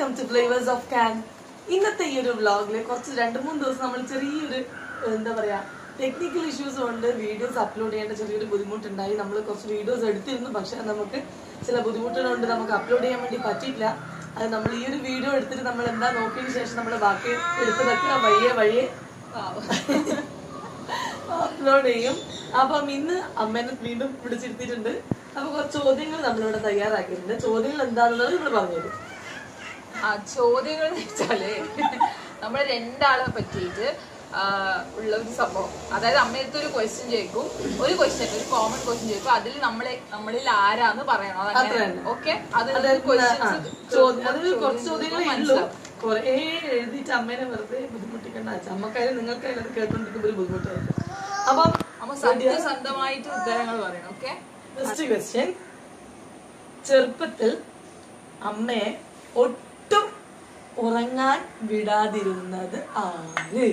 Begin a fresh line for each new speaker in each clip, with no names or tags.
Welcome to flavours of can ഇന്നത്തെ ഈ ഒരു വ്ളോഗില് കുറച്ച് രണ്ട് മൂന്ന് ദിവസം നമ്മൾ ചെറിയൊരു എന്താ പറയാ ടെക്നിക്കൽ ഇഷ്യൂസ് കൊണ്ട് വീഡിയോസ് അപ്ലോഡ് ചെയ്യേണ്ട ചെറിയൊരു ബുദ്ധിമുട്ടുണ്ടായി നമ്മൾ കുറച്ച് വീഡിയോസ് എടുത്തിരുന്നു പക്ഷെ നമുക്ക് ചില ബുദ്ധിമുട്ടുകൾ കൊണ്ട് നമുക്ക് അപ്ലോഡ് ചെയ്യാൻ വേണ്ടി പറ്റിയില്ല അത് നമ്മൾ ഈ ഒരു വീഡിയോ എടുത്തിട്ട് നമ്മൾ എന്താ നോക്കിയതിന് ശേഷം നമ്മൾ ബാക്കി എടുത്ത് വെക്കുക വഴിയെ വഴിയെ അപ്ലോഡ് ചെയ്യും അപ്പം ഇന്ന് അമ്മേനെ വീണ്ടും വിളിച്ചിരുത്തിയിട്ടുണ്ട് അപ്പൊ കുറച്ച് ചോദ്യങ്ങൾ നമ്മളിവിടെ തയ്യാറാക്കിയിട്ടുണ്ട് ചോദ്യങ്ങൾ എന്താണെന്നുള്ളത് ഇവിടെ പറഞ്ഞുതരും
ആ ചോദ്യങ്ങൾ എന്ന് വെച്ചാല് നമ്മൾ രണ്ടാളെ പറ്റിയിട്ട് ആ, ഉള്ള ഒരു സംഭവം അതായത് അമ്മയടുത്ത് ഒരു ക്വസ്റ്റ്യൻ ചോദിക്കും ഒരു ക്വസ്റ്റ്യൻ ഒരു കോമൺ ക്വസ്റ്റ്യൻ ചോദിക്കും അതിൽ നമ്മളെ നമ്മളിൽ ആരാന്ന് പറയണം
അത്ര തന്നെ.
ഓക്കെ അത്
അതായത്
questions
ചോദ്യം അത് കുറച്ച് ചോദ്യങ്ങളേ ഉള്ളൂ
മനസ്സിലാവും.
കുറേ എഴുതിയിട്ട് അമ്മേനെ വെറുതെ ബുദ്ധിമുട്ടിക്കണ്ട അമ്മക്കായാലും നിങ്ങൾക്കായാലും അത് കേട്ടോണ്ടിരിക്കുമ്പോൾ ഒരു ബുദ്ധിമുട്ടായിരിക്കും അപ്പം
അപ്പൊ സത്യസന്ധമായിട്ട് ഉത്തരങ്ങൾ പറയണം ഓക്കെ
ഫസ്റ്റ് ക്വസ്റ്റ്യൻ ചെറുപ്പത്തിൽ അമ്മയെ ഒട്ടും ഉറങ്ങാൻ വിടാതിരുന്നത് ആര്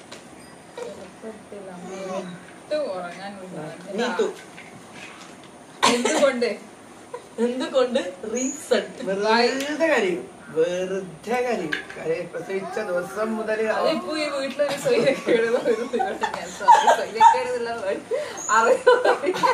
ഉറങ്ങാൻ
നീതു
എന്തുകൊണ്ട്
എന്തുകൊണ്ട് റീസൺ
വെറുതെ കരയും വെറുതെ കരയും കരയും പ്രസവിച്ച ദിവസം മുതൽ
അതിപ്പോ ഈ വീട്ടിലൊരു സ്വൈര്യക്കേട് ഒരു സ്വൈര്യക്കേട് എന്നുള്ള word അറിയാം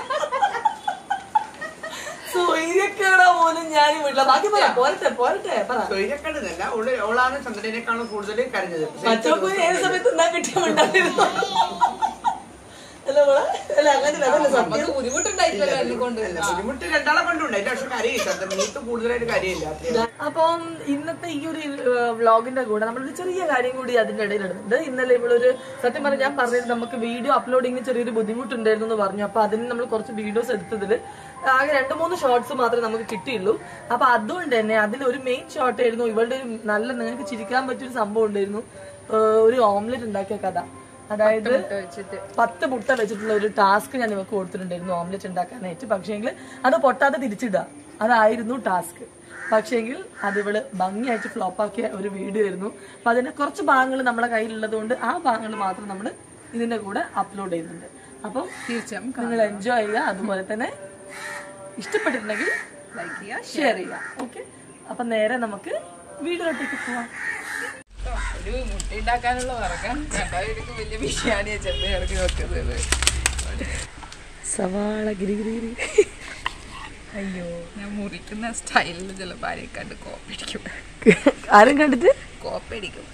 സൂര്യക്കേടാ പോലും ഞാൻ വീട്ടില ബാക്കി പറ പോരട്ടെ പോരട്ടെ പറ
സ്വൈര്യക്കേടല്ല ഓള് ഓളാണ് ചന്ദ്രനേക്കാളും കൂടുതൽ കരഞ്ഞത്
മറ്റൊക്കെ ഏത് സമയത്ത് എന്താ കിട്ടിയുണ്ടായിരുന്നു അല്ല മോളെ? അല്ല അങ്ങനെ അതല്ല സത്യം
നമുക്ക് ബുദ്ധിമുട്ടുണ്ടായിട്ടില്ല എന്നെ കൊണ്ട്
അല്ല, ബുദ്ധിമുട്ട് രണ്ടാളെ കൊണ്ടുണ്ടായില്ല പക്ഷെ കരയില്ല ചന്ദ്രൻ നീത്ത് കൂടുതലായിട്ട് കരയില്ല അത്രയും.
അപ്പം ഇന്നത്തെ ഈ ഒരു വ്ളോഗിന്റെ കൂടെ നമ്മളൊരു ചെറിയ കാര്യം കൂടി അതിന്റെ ഇടയിൽ ഇടുന്നുണ്ട് ഇന്നലെ ഇവളൊരു സത്യം പറഞ്ഞാൽ ഞാൻ പറഞ്ഞത് നമുക്ക് വീഡിയോ അപ്ലോഡിങ്ങിന് ചെറിയൊരു ബുദ്ധിമുട്ടുണ്ടായിരുന്നു എന്ന് പറഞ്ഞു അപ്പൊ അതിന് നമ്മൾ കുറച്ച് വീഡിയോസ് എടുത്തതിൽ ആകെ രണ്ട് മൂന്ന് ഷോർട്സ് മാത്രമേ നമുക്ക് കിട്ടിയുള്ളൂ അപ്പൊ അതുകൊണ്ട് തന്നെ അതിൽ ഒരു മെയിൻ ഷോട്ട് ആയിരുന്നു ഇവളുടെ ഒരു നല്ല നിങ്ങൾക്ക് ചിരിക്കാൻ പറ്റിയൊരു സംഭവം ഉണ്ടായിരുന്നു ഏഹ് ഒരു ഓംലെറ്റ് ഉണ്ടാക്കിയ കഥ അതായത്
വെച്ചിട്ട്
പത്ത് മുട്ട വെച്ചിട്ടുള്ള ഒരു ടാസ്ക് ഞാൻ ഇവർക്ക് കൊടുത്തിട്ടുണ്ടായിരുന്നു ഓംലെറ്റ് ഉണ്ടാക്കാനായിട്ട് പക്ഷേങ്കിൽ അത് പൊട്ടാതെ തിരിച്ചിടുക അതായിരുന്നു ടാസ്ക് പക്ഷേങ്കിൽ അത് ഇവള് ഭംഗിയായിട്ട് ഫ്ലോപ്പ് ആക്കിയ ഒരു വീഡിയോ ആയിരുന്നു അപ്പൊ അതിന്റെ കുറച്ച് ഭാഗങ്ങൾ നമ്മുടെ കയ്യിലുള്ളത് കൊണ്ട് ആ ഭാഗങ്ങൾ മാത്രം നമ്മൾ ഇതിന്റെ കൂടെ അപ്ലോഡ് ചെയ്യുന്നുണ്ട് അപ്പം
തീർച്ചയായും
നിങ്ങൾ എൻജോയ് ചെയ്യുക അതുപോലെ തന്നെ ഇഷ്ടപ്പെട്ടിട്ടുണ്ടെങ്കിൽ
ലൈക്ക് ചെയ്യുക
ഷെയർ ചെയ്യുക ഓക്കെ അപ്പൊ നേരെ നമുക്ക് വീഡിയോയിലേക്ക് പോവാം
ഒരു മുട്ട ഉണ്ടാക്കാനുള്ള ഉറക്കാൻ രണ്ടായിരം വലിയ ബിരിയാണിയാ ചെന്ന് ഇറക്കി വെക്കുന്നത്
സവാള ഗിരി ഗിരി ഗിരി
അയ്യോ ഞാൻ മുറിക്കുന്ന സ്റ്റൈലിൽ ചിലപ്പോൾ ആരെയും കണ്ട് കോപ്പടിക്കും
ആരും കണ്ടിട്ട്
കോപ്പടിക്കും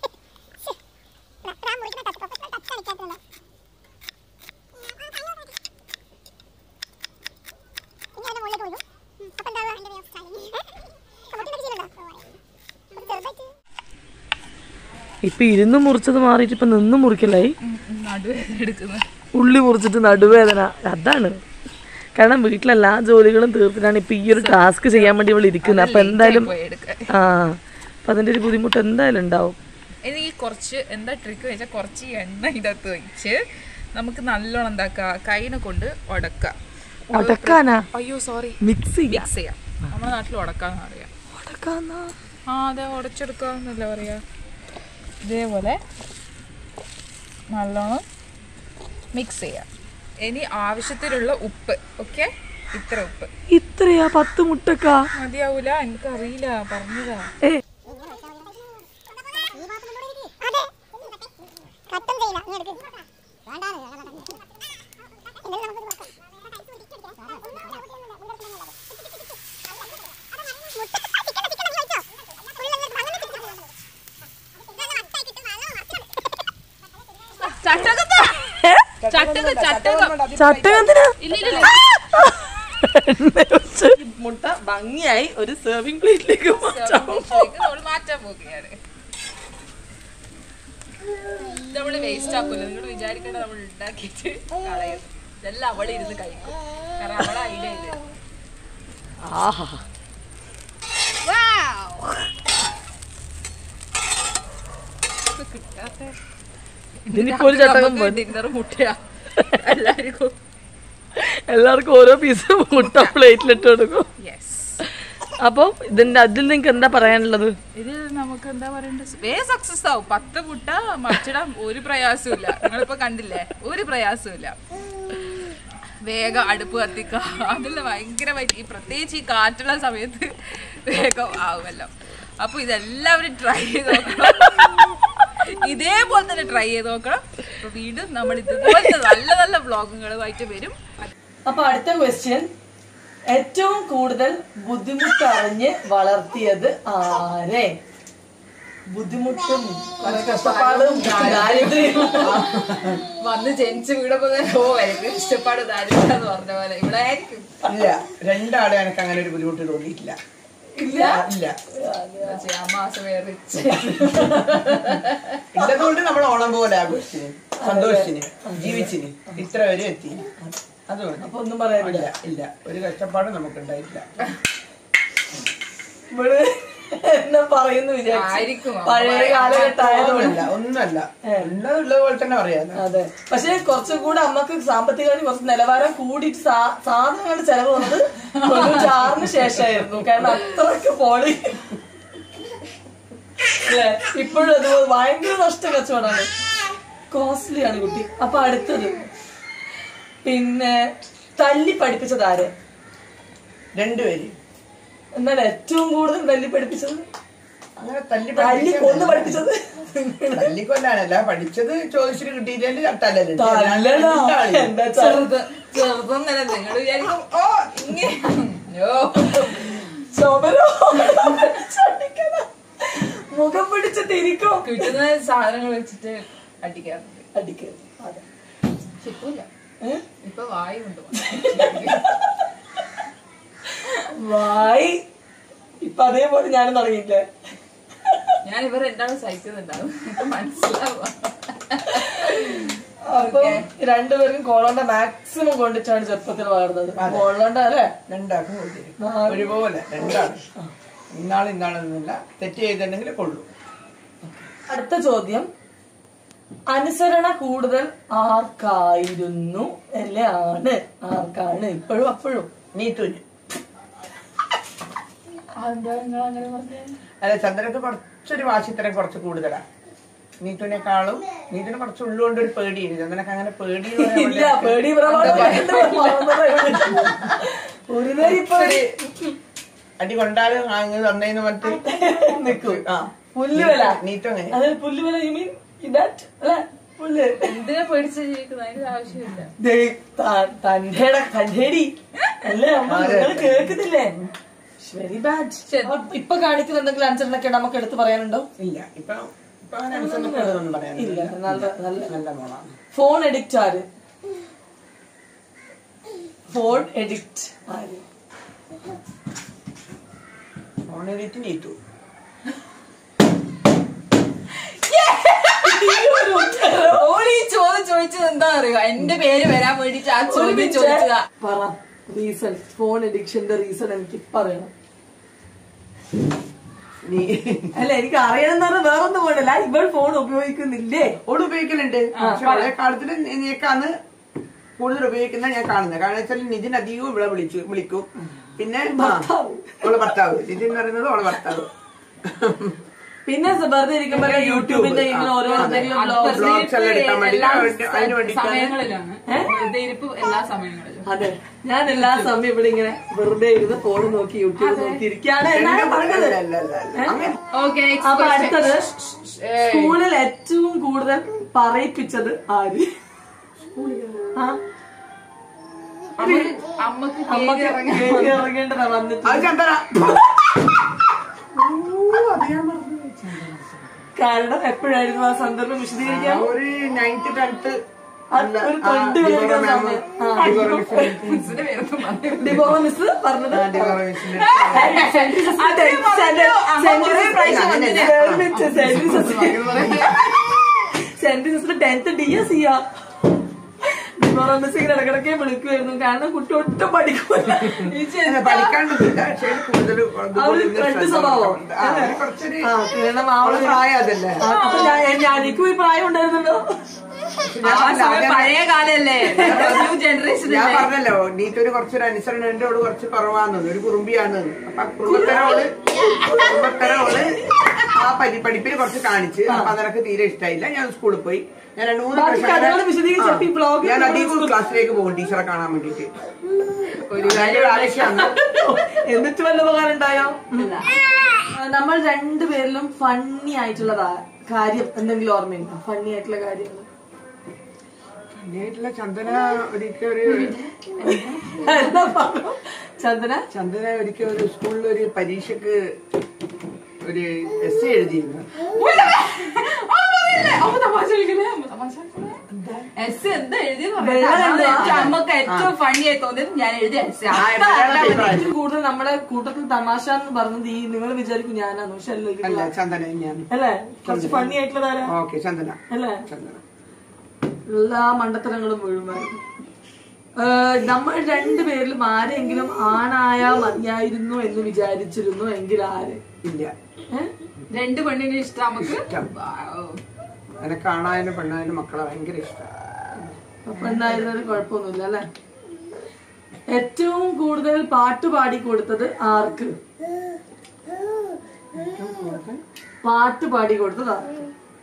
ഇപ്പൊ ഇരുന്ന് മുറിച്ചത് മാറിയിട്ട് ഇപ്പൊ നിന്ന് മുറിക്കലായി
നടുവേദന എടുക്കുന്നത്
ഉള്ളി മുറിച്ചിട്ട് നടുവേദന അതാണ് കാരണം വീട്ടിലെല്ലാ ജോലികളും തീർത്തിട്ടാണ് ഇപ്പൊ ഈ ഒരു ടാസ്ക് ചെയ്യാൻ വേണ്ടി ഇവിടെ ഇരിക്കുന്നത് അപ്പൊ എന്തായാലും
പോയി എടുക്കാൻ
ആ അപ്പൊ അതിന്റെ ഒരു ബുദ്ധിമുട്ട് എന്തായാലും ഉണ്ടാവും
ഇനി ഈ കുറച്ച് എന്താ ട്രിക്ക് വെച്ചാൽ കുറച്ച് എണ്ണ ഇതിനകത്ത് വെച്ച് നമുക്ക് നല്ലോണം എന്താക്കുക കൈനെ കൊണ്ട് ഉടക്കുക
ഉടക്കാനാ
അയ്യോ സോറി
മിക്സ് ചെയ്യാം
മിക്സ് ചെയ്യാം നമ്മുടെ നാട്ടിൽ ഉടക്കാന്ന് പറയാം
ഉടക്കാന്നാ
ആ അതെ ഉടച്ചെടുക്കാന്നല്ല പറയാ ഇതേപോലെ നല്ലോണം മിക്സ് ചെയ്യാം ഇനി ആവശ്യത്തിനുള്ള ഉപ്പ് ഓക്കെ ഇത്ര ഉപ്പ്
ഇത്രയാ പത്ത് മുട്ടക്കാ
മതിയാവൂല എനിക്കറിയില്ല പറഞ്ഞതാ
ഏ
കട്ടം ചെയ്യില്ല നീ എടുക്ക് വേണ്ടാന്ന് എന്നാലും നമുക്ക് നോക്കാം
ചട്ടകത്ത് ചട്ടക ചട്ടകം
ചട്ടകത്തിനാ
ഇല്ല ഇല്ല
എണ്ണ ഒഴിച്ച് മുട്ട ഭംഗിയായി ഒരു സെർവിങ് പ്ലേറ്റിലേക്ക് മാറ്റാം
നമ്മൾ മാറ്റാൻ പോവുകയാണ് നമ്മള് വേസ്റ്റ് ആക്കൂല നിങ്ങൾ വിചാരിക്കേണ്ട നമ്മൾ ഉണ്ടാക്കിയിട്ട് കളയും ഇതെല്ലാം അവളെ ഇരുന്ന് കഴിക്കും കാരണം അവളെ ഐഡിയ ഇത്
ആഹാ
കിട്ടാത്ത
ഇതിനിപ്പോ ഒരു ചട്ടകം മതി.
ഡിന്നർ മുട്ടയാ എല്ലാവർക്കും
എല്ലാവർക്കും ഓരോ പീസ് മുട്ട പ്ലേറ്റിലിട്ട് കൊടുക്കും
യെസ്
അപ്പം ഇതിന്റെ അതിൽ നിങ്ങൾക്ക് എന്താ പറയാനുള്ളത്
ഇത് നമുക്ക് എന്താ പറയണ്ടത് വേ സക്സസ് ആവും പത്ത് മുട്ട മറിച്ചിടാൻ ഒരു പ്രയാസമില്ല നിങ്ങളിപ്പോ കണ്ടില്ലേ ഒരു പ്രയാസമില്ല വേഗം അടുപ്പ് കത്തിക്കുക അതിൽ ഭയങ്കരമായിട്ട് ഈ പ്രത്യേകിച്ച് ഈ കാറ്റുള്ള സമയത്ത് വേഗം ആവുമല്ലോ അപ്പൊ ഇതെല്ലാവരും ട്രൈ ചെയ്ത് നോക്കണം ഇതേപോലെ തന്നെ ട്രൈ ചെയ്ത് നോക്കണം അപ്പൊ വീണ്ടും നമ്മൾ ഇതുപോലത്തെ നല്ല നല്ല വ്ളോഗുകളുമായിട്ട് വരും
അപ്പൊ അടുത്ത ക്വസ്റ്റ്യൻ ഏറ്റവും കൂടുതൽ ബുദ്ധിമുട്ട് അറിഞ്ഞ് വളർത്തിയത് ആരെ ബുദ്ധിമുട്ടും കഷ്ടപ്പാടും ദാരിദ്ര്യവും
വന്ന് ജനിച്ച വീടപ്പോ തന്നെ ഓ എനിക്ക് ഇഷ്ടപ്പാട് ദാരിദ്ര്യം എന്ന് പറഞ്ഞ പോലെ ഇവിടെ ആയിരിക്കും
ഇല്ല രണ്ടാളെ എനിക്ക് അങ്ങനെ ഒരു ബുദ്ധിമുട്ട് തോന്നിയിട്ടില്ല
ഇല്ല
ഇല്ല
ആ മാസം വേറെ
ഇല്ലതുകൊണ്ട് നമ്മൾ ഓണം പോലെ ആഘോഷിച്ചിന് സന്തോഷിച്ചിന് ജീവിച്ചിന് ഇത്ര വരെ എത്തി അത് മതി.
അപ്പൊ ഒന്നും പറയാനില്ല
ഇല്ല ഇല്ല ഒരു കഷ്ടപ്പാടും നമുക്ക് ഉണ്ടായിട്ടില്ല
ഇവള് എന്നാ പറയുന്നു വിചാരിച്ചു
ആയിരിക്കും.
പഴയ കാലഘട്ടമായതുകൊണ്ട്
ഒന്നുമല്ല ഒന്നുമല്ല ഉള്ളത് ഉള്ളത് പോലെ തന്നെ പറയാലോ
അതെ പക്ഷെ കുറച്ചും കൂടെ അമ്മക്ക് സാമ്പത്തികമായി കുറച്ച് നിലവാരം കൂടിയിട്ട് സാ- സാധനങ്ങളുടെ ചെലവ് വന്നത് തൊണ്ണൂറ്റാറിന് ശേഷമായിരുന്നു കാരണം അത്രക്ക് പോളി അല്ലേ ഇപ്പോഴും അത് ഭയങ്കര നഷ്ട കച്ചവടമാണ് കോസ്റ്റ്ലി ആണ് കുട്ടി അപ്പൊ അടുത്തത് പിന്നെ തല്ലി പഠിപ്പിച്ചത് ആര്
രണ്ടുപേര്
എന്നാൽ ഏറ്റവും കൂടുതൽ തല്ലി പഠിപ്പിച്ചത്
അങ്ങനെ തല്ലി
തല്ലി കൊന്ന് പഠിപ്പിച്ചത്
തല്ലിക്കൊല്ലാനല്ല പഠിച്ചത് ചോദിച്ചിട്ട് കിട്ടിയില്ലെങ്കിൽ തല്ലലുണ്ട്
തല്ലടാ. എന്താ വെച്ചാ
ചെറുത് ചെറുതൊന്നല്ല നിങ്ങൾ വിചാരിക്കും ഓ ഇങ്ങനെ ഓ
ശോഭനോ പഠിച്ചടിക്കണ. മുഖം പിടിച്ച് തിരിക്കും
കിട്ടുന്ന സാധനങ്ങൾ വെച്ചിട്ട് അടിക്കാറുണ്ട്
അടിക്കുക അതെ
പക്ഷെ ഇപ്പൊ ഇല്ല
ഏ?
ഇപ്പൊ വായു ഉണ്ട്
വായി ഇപ്പൊ അതേപോലെ ഞാനും തുടങ്ങിയില്ലേ
ഞാൻ ഇവർ രണ്ടാളും സഹിക്കുന്നുണ്ടാവും ഇപ്പൊ മനസ്സിലാവുക
അപ്പൊ രണ്ടുപേർക്കും കോളോണ്ട മാക്സിമം കൊണ്ടിട്ടാണ് ചെറുപ്പത്തിൽ വളർന്നത് കോളോണ്ട അല്ലേ
രണ്ടാൾക്കും കൊടുത്തിരും ഒരുപോലെ രണ്ടാളും ഇന്നാൾ ഇന്നാളെന്നല്ല തെറ്റ് ചെയ്തിട്ടുണ്ടെങ്കിൽ കൊള്ളു
അടുത്ത ചോദ്യം അനുസരണ കൂടുതൽ ആർക്കായിരുന്നു അല്ലേ ആണ് ആർക്കാണ് ഇപ്പോഴും അപ്പോഴും
നീത്തുന്
അതെന്താ നിങ്ങൾ അങ്ങനെ പറഞ്ഞേ
അല്ല ചന്ദ്രക്ക് കുറച്ചൊരു വാശിത്തരം കുറച്ച് കൂടുതലാ നീത്തുവിനെക്കാളും നീത്തുന് കുറച്ച് ഉള്ളുകൊണ്ട് ഒരു പേടിയുണ്ട് ചന്ദ്രനക്ക് അങ്ങനെ പേടി എന്ന് പറയാൻ
ഇല്ല പേടി പ്രമാണം ഒരു നേരം ഇപ്പൊ
ഒരു അടി കൊണ്ടാലും അങ്ങ് തന്നേന്ന് മറ്റ്
നിക്കും
ആ
പുല്ലുവില
നീത്തു അങ്ങനെ
അത് പുല്ലുവില യു മീൻ ദാറ്റ് അല്ലെ പുല്ല്
എന്തിനാ പേടിച്ച് ജീവിക്കുന്നത് അതിന്റെ ആവശ്യമില്ല
ദേ, ത- തന്റെടെ കല്ലേടി അല്ലേ അമ്മ നിങ്ങൾ കേൾക്കുന്നില്ലേ വെരി ബാഡ് ഇപ്പൊ കാണിക്കുന്ന എന്തെങ്കിലും അനുസരണൊക്കെ നമുക്ക് എടുത്ത് പറയാനുണ്ടോ
ഇല്ല ഇപ്പൊ ഇപ്പൊ അങ്ങനെ അനുസരിച്ചൊന്നും പറയാനില്ല
ഇല്ല നല്ല നല്ല
നല്ല മോളാണ്
ഫോൺ എഡിക്റ്റ് ആര് ഫോൺ എഡിക്റ്റ് ആര്
ഓണേറ്റ് നീത്തു
ഓള് ഈ ചോദ്യം ചോദിച്ചത് എന്താ അറിയോ എന്റെ പേര് വരാൻ വേണ്ടിട്ട് ആ
ഒരു
ചോദ്യം
മിനിറ്റ്.
ചോദിച്ചതാ
പറ റീസൺ ഫോൺ എഡിക്ഷന്റെ റീസൺ എനിക്ക് പറയണം
നീ
അല്ല എനിക്ക് അറിയണം എന്ന് പറഞ്ഞാൽ വേറൊന്നും പോലല്ല ഇവൾ ഫോൺ ഉപയോഗിക്കുന്നില്ലേ
ഓട് ഉപയോഗിക്കലുണ്ട് പക്ഷെ പഴയ കാലത്തിൽ നീക്കാന്ന് കൂടുതൽ ഉപയോഗിക്കുന്ന ഞാൻ കാണുന്നത് കാരണം വെച്ചാൽ നിതിൻ അധികവും ഇവിടെ വിളിച്ചു വിളിക്കും പിന്നെ ആ, ഓളെ ഭർത്താവ് നിതിൻ എന്ന് പറയുന്നത് ഓളെ ഭർത്താവ്
പിന്നെ വെറുതെ ഇരിക്കുമ്പോ യൂട്യൂബിന്റെ ഇങ്ങനെ ഓരോ എന്തെങ്കിലും vlogs.
vlogs എല്ലാം എടുക്കാൻ വേണ്ടി
എല്ലാ
അതിന് അതിന് വേണ്ടിയിട്ടാണ്
സമയങ്ങളിലാണ് വെറുതെ ഇരിപ്പ് എല്ലാ സമയങ്ങളിലും
അതെ ഞാൻ എല്ലാ സമയം ഇവിടെ ഇങ്ങനെ വെറുതെ ഇരുന്ന് ഫോൺ നോക്കി യൂട്യൂബ് നോക്കി ഇരിക്കുകയാണ് എന്നാണ് പറഞ്ഞത്
അല്ല, അല്ല, അല്ല, അല്ല. അങ്ങനെ
ഓക്കെ
അപ്പൊ അടുത്തത് സ്കൂളിൽ ഏറ്റവും കൂടുതൽ പറയിപ്പിച്ചത് ആര് ആ
അമ്മക്ക്
അമ്മക്ക്
കേറി ഇറങ്ങാൻ
കേറി ഇറങ്ങേണ്ടതാ വന്നിട്ട്
അത് ചന്ദന
കാരണം എപ്പോഴായിരുന്നു ആ സന്ദർഭം വിശദീകരിക്കാൻ
ഒരു നയൻത്ത് ടെൻത്ത്
അത് ഒരു തൊണ്ട് കളിക്കാൻ സമയം. ആ.
മിസ്സിന്റെ പേരൊന്നും പറഞ്ഞു
ഡിബോറ മിസ് പറഞ്ഞത്
അതേ പറഞ്ഞു. അമ്മ കുറേ പ്രാവശ്യം വന്നില്ലേ?
സെന്റ് ടെൻത്ത് ഡി എസ് ചെയ്യാ ഡിബോറ മിസ് ഇങ്ങനെ ഇടക്കിടക്കെ വിളിക്കുമായിരുന്നു കാരണം കുട്ടി ഒട്ടും പഠിക്കൂല
പഠിക്കാണ്ടൊന്നുമില്ല പക്ഷേ കൂടുതൽ
ആ ഒരു ഫ്രണ്ട് സ്വഭാവം
കുറച്ചൊരു
ആ കാരണം ആ
അവളെ
ഒരു
പ്രായം അതല്ലേ
ആ, അപ്പൊ ഞാൻ ഞാൻ- എനിക്കും ഈ പ്രായം ഉണ്ടായിരുന്നല്ലോ
ആ സമയം പഴയ കാലല്ലേ ന്യൂ ജനറേഷൻ
ഞാൻ പറഞ്ഞല്ലോ നീറ്റൊരു കുറച്ചൊരു അനുസരണം ഉണ്ട് അവള് കുറച്ച് കുറവാണെന്ന് ഒരു കുറുമ്പിയാണ് അപ്പൊ ആ കുറുമ്പത്തരോള് കുറുമ്പത്തരോള് ആ പരി പഠിപ്പിൽ കുറച്ച് കാണിച്ച് അപ്പൊ അതെനിക്ക് തീരെ ഇഷ്ടമായില്ല ഞാൻ സ്കൂളിൽ പോയി ഞാൻ രണ്ട് മൂന്ന്
ബാക്കി
പ്രാവശ്യം
കഥകള് വിശദീകരിച്ചപ്പോ ഈ blog
ഞാൻ അധികം ക്ലാസ്സിലേക്ക് പോകും ടീച്ചറെ കാണാൻ വേണ്ടിട്ട് ഒരു കാര്യം ആവശ്യമാണ്
എന്നിട്ട് വല്ല ഉപകാരം ഉണ്ടായോ ആ, നമ്മൾ രണ്ടുപേരിലും ഫണ്ണി ആയിട്ടുള്ള കാര്യം എന്തെങ്കിലും ഓർമ്മയുണ്ടോ ഫണ്ണി ആയിട്ടുള്ള കാര്യങ്ങൾ
പിന്നീട്ടുള്ള ചന്ദന ഒരിക്കൽ ഒരു
എന്താ പറഞ്ഞു? ചന്ദന
ചന്ദന ഒരിക്കൽ ഒരു സ്കൂളിൽ ഒരു പരീക്ഷക്ക് ഒരു എസ് എഴുതിയിരുന്നു
എസ് എന്താ എഴുതിയെന്ന്
വെള്ളം
പറയാം
എന്തുവാ?
നമുക്ക് ഏറ്റവും ഫണ്ണി ആയി തോന്നിയത് ഞാൻ എഴുതിയ എസ്
ആ, മലയാളം paper ആയിരുന്നു.
ഏറ്റവും കൂടുതൽ നമ്മളെ കൂട്ടത്തിൽ തമാശ എന്ന് പറഞ്ഞത് ഈ നിങ്ങൾ വിചാരിക്കും ഞാനാണ് പക്ഷെ അല്ല ഇത്
അല്ല ചന്ദന ഞാൻ
അല്ലേ കുറച്ച് ഫണ്ണി ആയിട്ടുള്ളതാരാ
ഓക്കെ ചന്ദന
അല്ലേ
ചന്ദന
എല്ലാ മണ്ടത്തരങ്ങളും മുഴുവനായിരുന്നു നമ്മൾ രണ്ടുപേരിലും ആരെങ്കിലും ആണായാ മതിയായിരുന്നു എന്ന് വിചാരിച്ചിരുന്നു എങ്കിൽ ആര്
ഇല്ല
ഏ?
രണ്ട് പെണ്ണിനെ ഇഷ്ടം നമുക്ക്
ഇഷ്ടം. എന്നെ കാണാനും പെണ്ണായാലും മക്കളെ ഭയങ്കര ഇഷ്ടം
അപ്പൊ എന്തായിരുന്നാലും കുഴപ്പമൊന്നുമില്ല അല്ലെ ഏറ്റവും കൂടുതൽ പാട്ട് പാടി കൊടുത്തത് ആർക്ക് പാട്ട് പാടി കൊടുത്തത് ആർക്ക്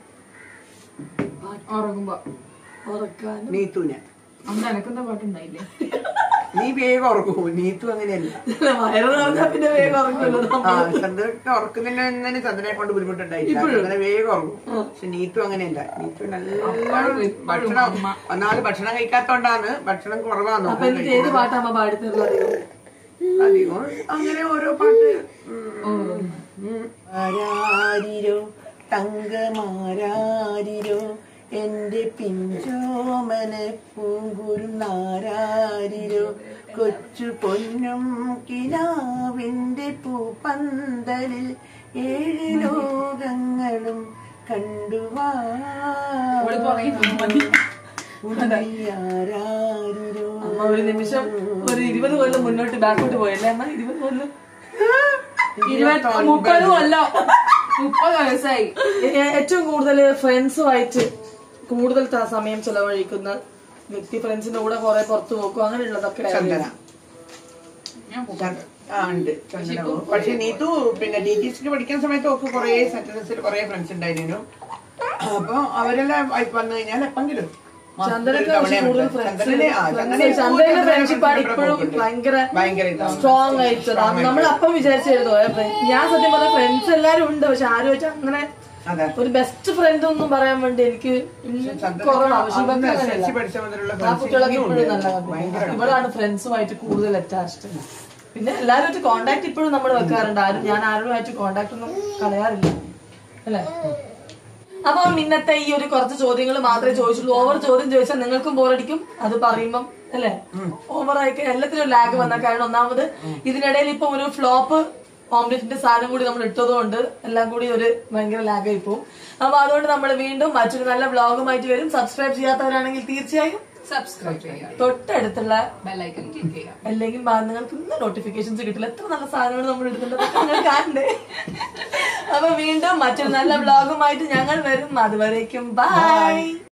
ഉറങ്ങുമ്പോ
ഉറക്കാനും
നീത്തുനെ
അന്ന് എനക്കെന്താ പാട്ടുണ്ടായില്ലേ
നീ വേഗം ഉറക്കൂ നീത്തു അങ്ങനെയല്ല
വയറ് നിറഞ്ഞാ പിന്നെ വേഗം ഉറക്കുമല്ലോ
ആ ചന്ദ്രക്ക് ഉറക്കുന്നതിന് ചന്ദ്രനെ കൊണ്ട് ബുദ്ധിമുട്ടുണ്ടായില്ല ചന്ദ്രനെ വേഗം ഉറങ്ങും പക്ഷെ നീത്തു അങ്ങനെയല്ല നീത്തു നല്ല ഭക്ഷണം ഒന്നാമത് ഭക്ഷണം കഴിക്കാത്തോണ്ടാണ് ഭക്ഷണം കുറവാന്ന്
അപ്പൊ എന്നിട്ട് ഏത് പാട്ടാ പാടിത്തരുന്നത് അധികം
അധികം അങ്ങനെ ഓരോ പാട്ട് ഉം. ഉം. ആരാരിരോ തങ്കമാരാരിരോ എന്റെ പിഞ്ചോമന പൂങ്കുരുന്നാരാരിരോ കൊച്ചു പൊന്നും കിനാവിന്റെ പൂപ്പന്തലിൽ ഏഴ് ലോകങ്ങളും കണ്ടുവാ ഉണ്ണിയാരാരിരോ
അമ്മ ഒരു നിമിഷം ഒരു ഇരുപത് കൊല്ലം മുന്നോട്ട് ബാക്കോട്ട് പോയല്ലേ അമ്മ ഇരുപത് കൊല്ലം
ഇരുപത്തി മുപ്പത് കൊല്ലം മുപ്പത് വയസ്സായി
ഏ- ഏറ്റവും കൂടുതൽ ഫ്രണ്ട്സുമായിട്ട് കൂടുതൽ ത- സമയം ചെലവഴിക്കുന്ന വ്യക്തി ഫ്രണ്ട്സിന്റെ കൂടെ കുറെ പുറത്തു പോക്കും അങ്ങനെയുള്ളതൊക്കെ
ചന്ദന
ഞാൻ
ചന്ദ- ആ, ഉണ്ട് ചന്ദന പോകും. പക്ഷെ നീതു പിന്നെ ടി ടി സിക്ക് പഠിക്കുന്ന സമയത്ത് ഒക്കെ കുറെ സെന്റൻസിൽ കുറെ ഫ്രണ്ട്സ് ഉണ്ടായിരുന്നു അപ്പൊ അവരെല്ലാം ആയി വന്നു കഴിഞ്ഞാൽ എപ്പെങ്കിലും
ചന്ദനക്ക്
മാസത്തിൽ ഒരു
പക്ഷെ
തവണ
കൂടുതൽ
ഉണ്ട്.
ഫ്രണ്ട്സ്
ചന്ദനനെ- ആ, ചന്ദനനെ
ചന്ദന
കൂടുതൽ
ഫ്രണ്ട്ഷിപ്പാണ്
friends
ഇപ്പോഴും
ഉണ്ട്.
ഭയങ്കര
ഭയങ്കര ഇതാണ്.
സ്ട്രോങ് ആയിട്ട് നമ്മൾ അപ്പം വിചാരിച്ചായിരുന്നു ഏ, friend- ഞാൻ സത്യം പറഞ്ഞ ഫ്രണ്ട്സ് എല്ലാരും ഉണ്ട് പക്ഷെ ആരും വെച്ചാൽ അങ്ങനെ
അതെ
ഒരു ബെസ്റ്റ് ഫ്രണ്ട് ഒന്നും പറയാൻ വേണ്ടി എനിക്ക് കുറവാണ് പക്ഷെ ഇവർക്ക്
അന്ന്
അങ്ങനെയല്ല
SLC പഠിച്ച മുതലുള്ള
ആ
friends
കുട്ടികളൊക്കെ
ഇനിയും
ഇപ്പോഴും
ഉണ്ട്.
നല്ല
ഭയങ്കര
ഇവളാണ് ഫ്രണ്ട്സുമായിട്ട് കൂടുതൽ അറ്റാച്ച്ഡ് പിന്നെ എല്ലാവരുമായിട്ട് കോണ്ടാക്ട് ഇപ്പോഴും നമ്മൾ വെക്കാറുണ്ട് ആരും ഞാൻ ആരുമായിട്ട് കോണ്ടാക്ട് ഒന്നും കളയാറില്ല അല്ലേ അപ്പൊ ഇന്നത്തെ ഈ ഒരു കുറച്ച് ചോദ്യങ്ങൾ മാത്രമേ ചോദിച്ചുള്ളൂ ഓവർ ചോദ്യം ചോദിച്ചാൽ നിങ്ങൾക്കും ബോറടിക്കും അത് പറയുമ്പം അല്ലേ ഓവർ ആയി എല്ലാത്തിനും ലാഗ് വന്ന കാരണം ഒന്നാമത് ഇതിനിടയിൽ ഇപ്പൊ ഒരു ഫ്ലോപ്പ് ഓംലെറ്റിന്റെ സാധനം കൂടി നമ്മൾ ഇട്ടതുകൊണ്ട് എല്ലാം കൂടി ഒരു ഭയങ്കര ലാഗായി പോകും അപ്പൊ അതുകൊണ്ട് നമ്മൾ വീണ്ടും മറ്റൊരു നല്ല വ്ളോഗുമായിട്ട് വരും സബ്സ്ക്രൈബ് ചെയ്യാത്തവരാണെങ്കിൽ തീർച്ചയായും
സബ്സ്ക്രൈബ് ചെയ്യുക
തൊട്ടടുത്തുള്ള
ബെല്ലൈക്കൺ ക്ലിക്ക് ചെയ്യുക
അല്ലെങ്കിൽ ബാ- നിങ്ങൾക്ക് ഇന്ന് നോട്ടിഫിക്കേഷൻസ് കിട്ടില്ല എത്ര നല്ല സാധനങ്ങൾ നമ്മൾ എടുക്കുന്നുണ്ട് നിങ്ങൾ കാണണ്ടേ അപ്പൊ വീണ്ടും മറ്റൊരു നല്ല വ്ളോഗുമായിട്ട് ഞങ്ങൾ വരും അതുവരേക്കും ബൈ